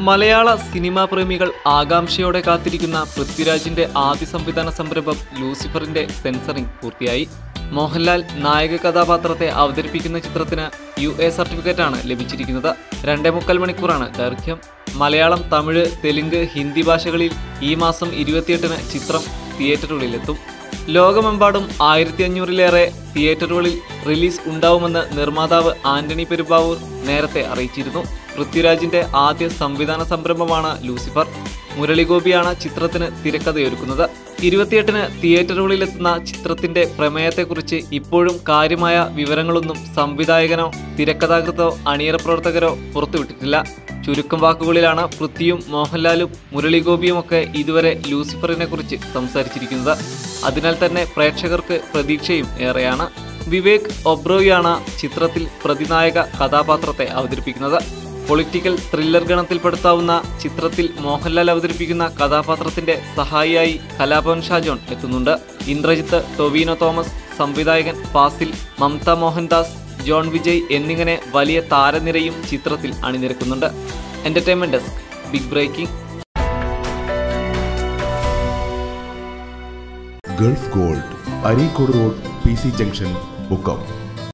മലയാള സിനിമാ പ്രേമികൾ ആകാംക്ഷയോടെ കാത്തിരിക്കുന്ന പൃഥ്വിരാജിന്റെ ആദ്യ സംവിധാന സംരംഭം ലൂസിഫറിന്റെ സെൻസറിംഗ് പൂർത്തിയായി മോഹൻലാൽ നായക കഥാപാത്രത്തെ അവതരിപ്പിക്കുന്ന ചിത്രത്തിന് യു എ സർട്ടിഫിക്കറ്റാണ് ലഭിച്ചിരിക്കുന്നത് രണ്ടേ മുക്കാൽ മണിക്കൂറാണ് ദൈർഘ്യം മലയാളം തമിഴ് തെലുങ്ക് ഹിന്ദി ഭാഷകളിൽ ഈ മാസം ഇരുപത്തിയെട്ടിന് ചിത്രം തിയേറ്ററുകളിലെത്തും ലോകമെമ്പാടും ആയിരത്തി അഞ്ഞൂറിലേറെ തിയേറ്ററുകളിൽ റിലീസ് ഉണ്ടാവുമെന്ന് നിർമ്മാതാവ് ആന്റണി പെരുമ്പാവൂർ നേരത്തെ അറിയിച്ചിരുന്നു പൃഥ്വിരാജിന്റെ ആദ്യ സംവിധാന സംരംഭമാണ് ലൂസിഫർ മുരളിഗോപിയാണ് ചിത്രത്തിന് തിരക്കഥയൊരുക്കുന്നത് ഇരുപത്തിയെട്ടിന് തിയേറ്ററുകളിലെത്തുന്ന ചിത്രത്തിന്റെ പ്രമേയത്തെക്കുറിച്ച് ഇപ്പോഴും കാര്യമായ വിവരങ്ങളൊന്നും സംവിധായകനോ തിരക്കഥാകൃത്തോ അണിയറ പ്രവർത്തകരോ പുറത്തുവിട്ടിട്ടില്ല ചുരുക്കം വാക്കുകളിലാണ് പൃഥ്വിയും മോഹൻലാലും മുരളിഗോപിയുമൊക്കെ ഇതുവരെ ലൂസിഫറിനെ കുറിച്ച് സംസാരിച്ചിരിക്കുന്നത് അതിനാൽ തന്നെ പ്രേക്ഷകർക്ക് പ്രതീക്ഷയും ഏറെയാണ് വിവേക് ഒബ്രോയാണ് ചിത്രത്തിൽ പ്രതിനായക കഥാപാത്രത്തെ അവതരിപ്പിക്കുന്നത് പൊളിറ്റിക്കൽ ത്രില്ലർ ഗണത്തിൽപ്പെടുത്താവുന്ന ചിത്രത്തിൽ മോഹൻലാൽ അവതരിപ്പിക്കുന്ന കഥാപാത്രത്തിന്റെ സഹായിയായി കലാഭവൻ ഷാജോൺ എത്തുന്നുണ്ട് ഇന്ദ്രജിത്ത് ടൊവിനോ തോമസ് സംവിധായകൻ ഫാസിൽ മമത മോഹൻദാസ് ജോൺ വിജയ് എന്നിങ്ങനെ വലിയ താരനിരയും ചിത്രത്തിൽ അണിനിരക്കുന്നുണ്ട് entertainment desk big breaking gulf gold Areekode road P C junction become